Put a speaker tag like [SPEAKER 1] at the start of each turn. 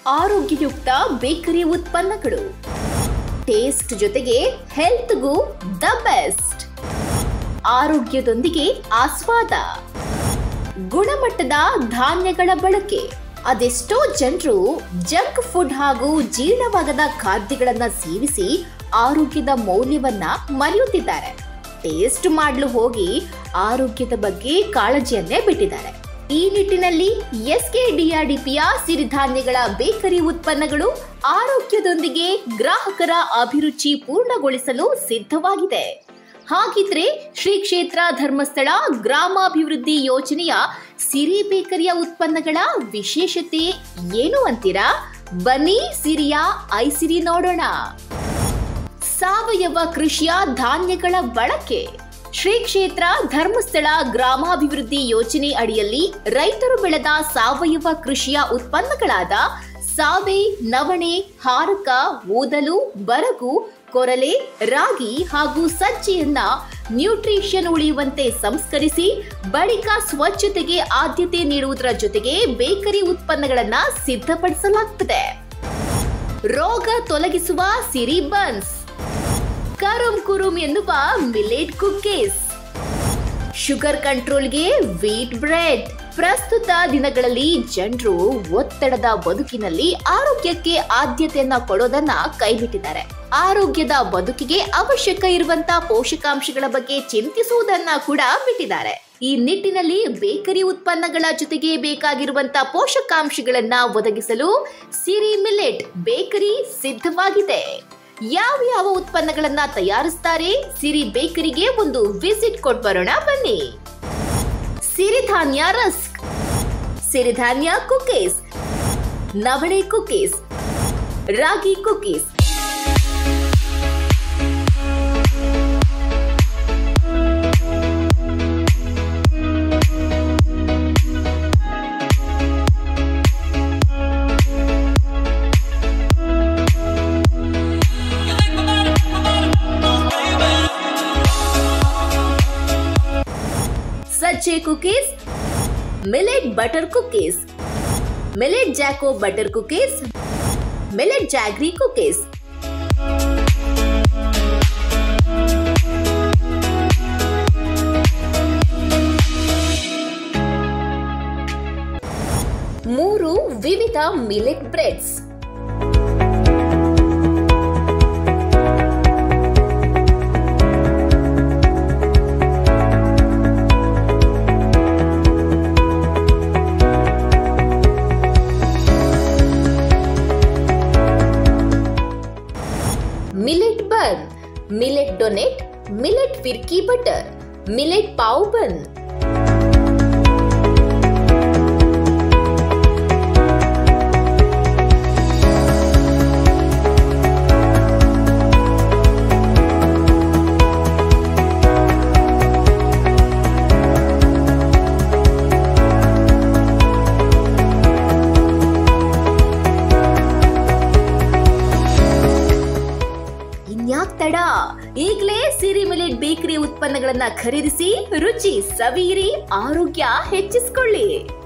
[SPEAKER 1] ಆರೋಗ್ಯಯುಕ್ತ bakery ಉತ್ಪನ್ನಗಳು taste ಜೊತೆಗೆ ಹೆಲ್ತ್ಗೂ the best ಆರೋಗ್ಯದೊಂದಿಗೆ ಆಸ್ವಾದ ಗುಣಮಟ್ಟದ ಧಾನ್ಯಗಳ ಬಳಕೆ ಅದೆಷ್ಟೋ ಜನರು ಜಂಕ್ ಫುಡ್ ಹಾಗೂ ಜೀರ್ಣವಾಗದ ಖಾದ್ಯಗಳನ್ನ ಸೇವಿಸಿ ಆರೋಗ್ಯದ ಮೌಲ್ಯವನ್ನ ಮರೆಯುತ್ತಿದ್ದಾರೆ ಟೇಸ್ಟ್ ಮಾಡಲು ಹೋಗಿ ಆರೋಗ್ಯದ ಬಗ್ಗೆ ಕಾಳಜಿಯನ್ನೇ ಬಿಟ್ಟಿದ್ದಾರೆ ಈ ನಿಟ್ಟಿನಲ್ಲಿ ಎಸ್ಕೆಡಿಆರ್ಡಿಪಿಯ ಸಿರಿಧಾನ್ಯಗಳ ಬೇಕರಿ ಉತ್ಪನ್ನಗಳು ಆರೋಗ್ಯದೊಂದಿಗೆ ಗ್ರಾಹಕರ ಅಭಿರುಚಿ ಪೂರ್ಣಗೊಳಿಸಲು ಸಿದ್ಧವಾಗಿದೆ ಹಾಗಿದ್ರೆ ಶ್ರೀ ಕ್ಷೇತ್ರ ಧರ್ಮಸ್ಥಳ ಗ್ರಾಮಾಭಿವೃದ್ಧಿ ಯೋಜನೆಯ ಸಿರಿ ಬೇಕರಿಯ ಉತ್ಪನ್ನಗಳ ವಿಶೇಷತೆ ಏನು ಅಂತೀರಾ ಬನ್ನಿ ಸಿರಿಯ ಐಸಿರಿ ನೋಡೋಣ ಸಾವಯವ ಕೃಷಿಯ ಧಾನ್ಯಗಳ ಬಳಕೆ ಶ್ರೀ ಕ್ಷೇತ್ರ ಧರ್ಮಸ್ಥಳ ಗ್ರಾಮಾಭಿವೃದ್ಧಿ ಯೋಜನೆ ಅಡಿಯಲ್ಲಿ ರೈತರು ಬೆಳೆದ ಸಾವಯವ ಕೃಷಿಯ ಉತ್ಪನ್ನಗಳಾದ ಸಾವೆ ನವಣೆ ಹಾರಕ ಊದಲು ಬರಗು ಕೊರಲೆ ರಾಗಿ ಹಾಗೂ ಸಜ್ಜೆಯನ್ನ ನ್ಯೂಟ್ರಿಷನ್ ಉಳಿಯುವಂತೆ ಸಂಸ್ಕರಿಸಿ ಬಳಿಕ ಸ್ವಚ್ಛತೆಗೆ ಆದ್ಯತೆ ನೀಡುವುದರ ಜೊತೆಗೆ ಬೇಕರಿ ಉತ್ಪನ್ನಗಳನ್ನ ಸಿದ್ಧಪಡಿಸಲಾಗುತ್ತದೆ ರೋಗ ತೊಲಗಿಸುವ ಸಿರಿ ಬನ್ಸ್ ಕರುಮ್ ಕುರುಮ್ ಎನ್ನುವ ಮಿಲೆಟ್ ಕುಕ್ಕೀಸ್ ಶುಗರ್ ಕಂಟ್ರೋಲ್ಗೆ ವೀಟ್ ಬ್ರೆಡ್ ಪ್ರಸ್ತುತ ದಿನಗಳಲ್ಲಿ ಜನರು ಒತ್ತಡದ ಬದುಕಿನಲ್ಲಿ ಆರೋಗ್ಯಕ್ಕೆ ಆದ್ಯತೆಯನ್ನ ಕೊಡೋದನ್ನ ಕೈಬಿಟ್ಟಿದ್ದಾರೆ ಆರೋಗ್ಯದ ಬದುಕಿಗೆ ಅವಶ್ಯಕ ಇರುವಂತ ಪೋಷಕಾಂಶಗಳ ಬಗ್ಗೆ ಚಿಂತಿಸುವುದನ್ನ ಕೂಡ ಬಿಟ್ಟಿದ್ದಾರೆ ಈ ನಿಟ್ಟಿನಲ್ಲಿ ಬೇಕರಿ ಉತ್ಪನ್ನಗಳ ಜೊತೆಗೆ ಬೇಕಾಗಿರುವಂತ ಪೋಷಕಾಂಶಗಳನ್ನ ಒದಗಿಸಲು ಸಿರಿ ಮಿಲೆಟ್ ಬೇಕರಿ ಸಿದ್ಧವಾಗಿದೆ ಯಾವ ಯಾವ ಉತ್ಪನ್ನಗಳನ್ನ ತಯಾರಿಸ್ತಾರೆ ಸಿರಿ ಬೇಕರಿಗೆ ಒಂದು ವಿಸಿಟ್ ಕೊಟ್ ಬರೋಣ ಬನ್ನಿ ಸಿರಿಧಾನ್ಯ ರಸ್ಕ್ ಸಿರಿಧಾನ್ಯ ಕುಕೀಸ್ ನವಣೆ ಕುಕೀಸ್ ರಾಗಿ ಕುಕೀಸ್ ಸಜ್ಜೆ cookies millet butter cookies millet choco butter cookies millet jaggery cookies ಮೂರು ವಿವಿಧ millet breads millet bun millet donut millet ಫಿರ್ಕಿ ಬಟರ್ ಮಿಲೆಟ್ ಪಾವ್ ಬನ್ ಇನ್ಯಾಕ್ ತಡ ಈಗಲೇ ಸಿರಿ ಮಿಲೆಟ್ ಬೇಕರಿ ಉತ್ಪನ್ನಗಳನ್ನ ಖರೀದಿಸಿ ರುಚಿ ಸವಿಯಿರಿ ಆರೋಗ್ಯ ಹೆಚ್ಚಿಸಿಕೊಳ್ಳಿ